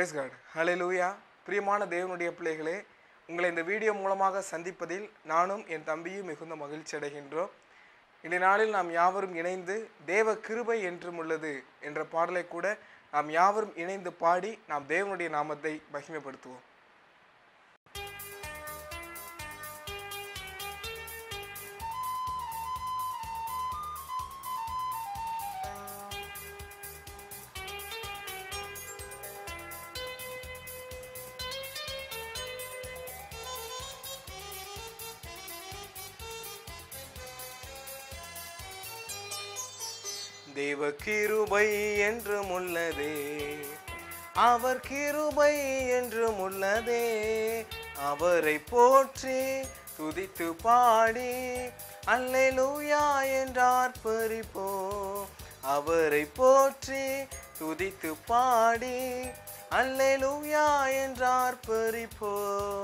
price God ஹalleluya பிரியமான தேவனுடைய பிள்ளைகளே உங்களை இந்த வீடியோ மூலமாக சந்திப்பதில் நானும் என் தம்பியும் மிகுந்த மகிழ்ச்சி அடைகின்றோம் இந்த நாளில் நாம் யாவரும் இணைந்து தேவ கிருபை என்றும் உள்ளது என்ற பாடலை கூட நாம் யாவரும் இணைந்து பாடி நாம் தேவனுடைய நாமத்தை மகிமைப்படுத்துவோம் தேவ கிருபை என்றும் உள்ளதே அவர் கிருபை என்றும் உள்ளதே அவரை போற்றி துதித்து பாடி அல்லேலூயா என்றார் பறிப்போ அவரை போற்றி துதித்து பாடி அல்லேலூயா என்றார் பறிப்போ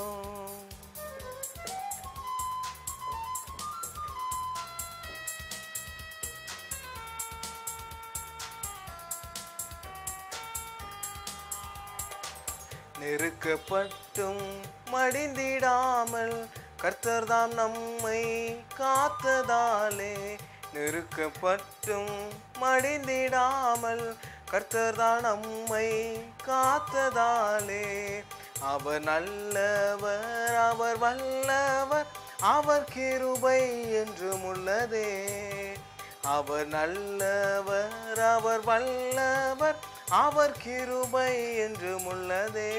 நெருக்கப்பட்டும் மடிந்திடாமல் கர்த்தர்தாம் நம்மை காத்ததாலே நெருக்கப்பட்டும் மடிந்திடாமல் கர்த்தர்தான் நம்மை காத்ததாலே அவர் நல்லவர் அவர் வல்லவர் அவர் கிருபை என்றும் உள்ளதே அவர் நல்லவர் அவர் வல்லவர் அவர் கிருபை என்றும் உள்ளதே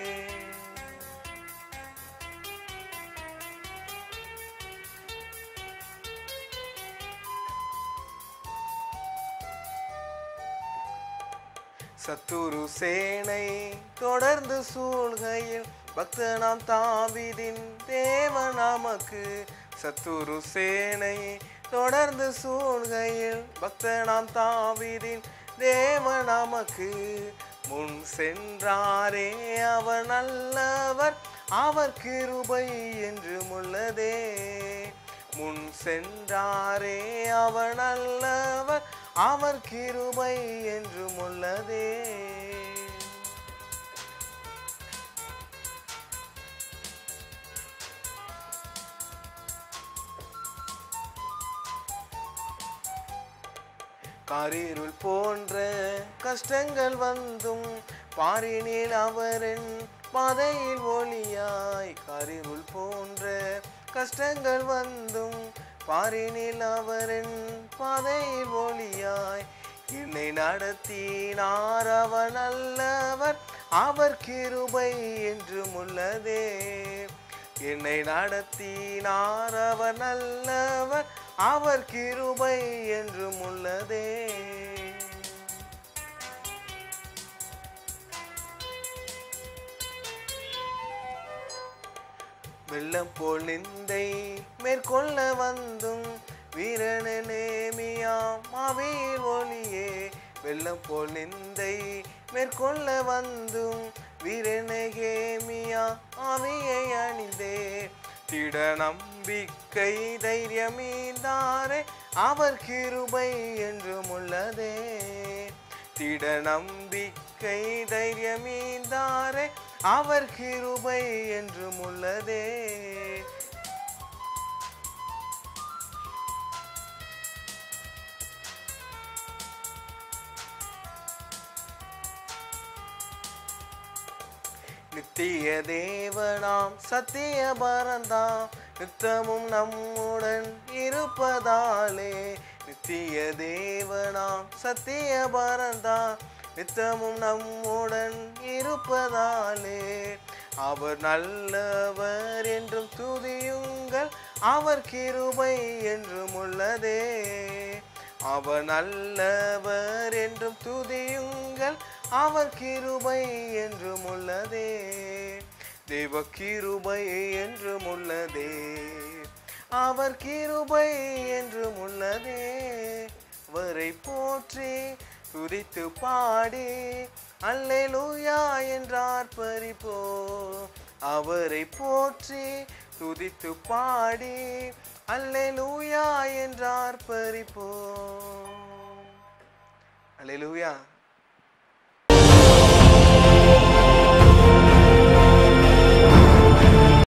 சத்துரு சேனை தொடர்ந்து சூழ்கையில் பக்தனாம் தாவிதின் தேவ நமக்கு சத்துரு சேனை தொடர்ந்து சூழ்கையில் பக்தனாம் தாவிதின் தேவ நமக்கு முன் சென்றாரே அவர் நல்லவர் அவர் கிருபை என்றும் உள்ளதே முன் சென்றாரே அவர் நல்லவர் அவர் கிருபை என்றும் உள்ளதே காரிருள் போன்ற கஷ்டங்கள் வந்தும் பாரினில் அவரின் பாதையில் ஒளியாய் காரிருள் போன்ற கஷ்டங்கள் வந்தும் பாரினில் அவரின் பாதையில் ஒளியாய் என்னை நடத்தினார் அவர் நல்லவர் அவர் கிருபை என்றும் உள்ளதே என்னை நடத்தினார் அவர் நல்லவர் அவர் கிருபை என்றும் உள்ளதே வெள்ளம் போல் நிந்தை மேற்கொள்ள வந்தும் வீரன நேமியாம் அவையில் ஒளியே வெள்ளம் போல் நிந்தை மேற்கொள்ள வந்தும் வீரனகேமியா அவையை அணிந்தே திட நம்பிக்கை தைரியமீந்தாரே அவர் கிருபை என்றும் உள்ளதே திட நம்பிக்கை தைரியமீந்தாரே அவர் கிருபை என்றும் உள்ளதே நித்திய தேவனாம் சத்திய பரந்தாம் நித்தமும் நம்முடன் இருப்பதாலே நித்திய தேவனாம் சத்திய பரந்தாம் நித்தமும் நம்முடன் இருப்பதாலே அவர் நல்லவர் என்றும் துதியுங்கள் அவர் கிருபை என்றும் உள்ளதே அவர் நல்லவர் என்றும் துதியுங்கள் அவர் கிருபை என்றும் உள்ளதே தேவ கிருபை என்றும் உள்ளதே அவர் கிருபை என்றும் உள்ளதே அவரை போற்றி துதித்து பாடி அல்லேலூயா என்றார் பறிப்போ அவரை போற்றி துதித்து பாடி அல்லேலூயா என்றார் பறிப்போ அல்லேலூயா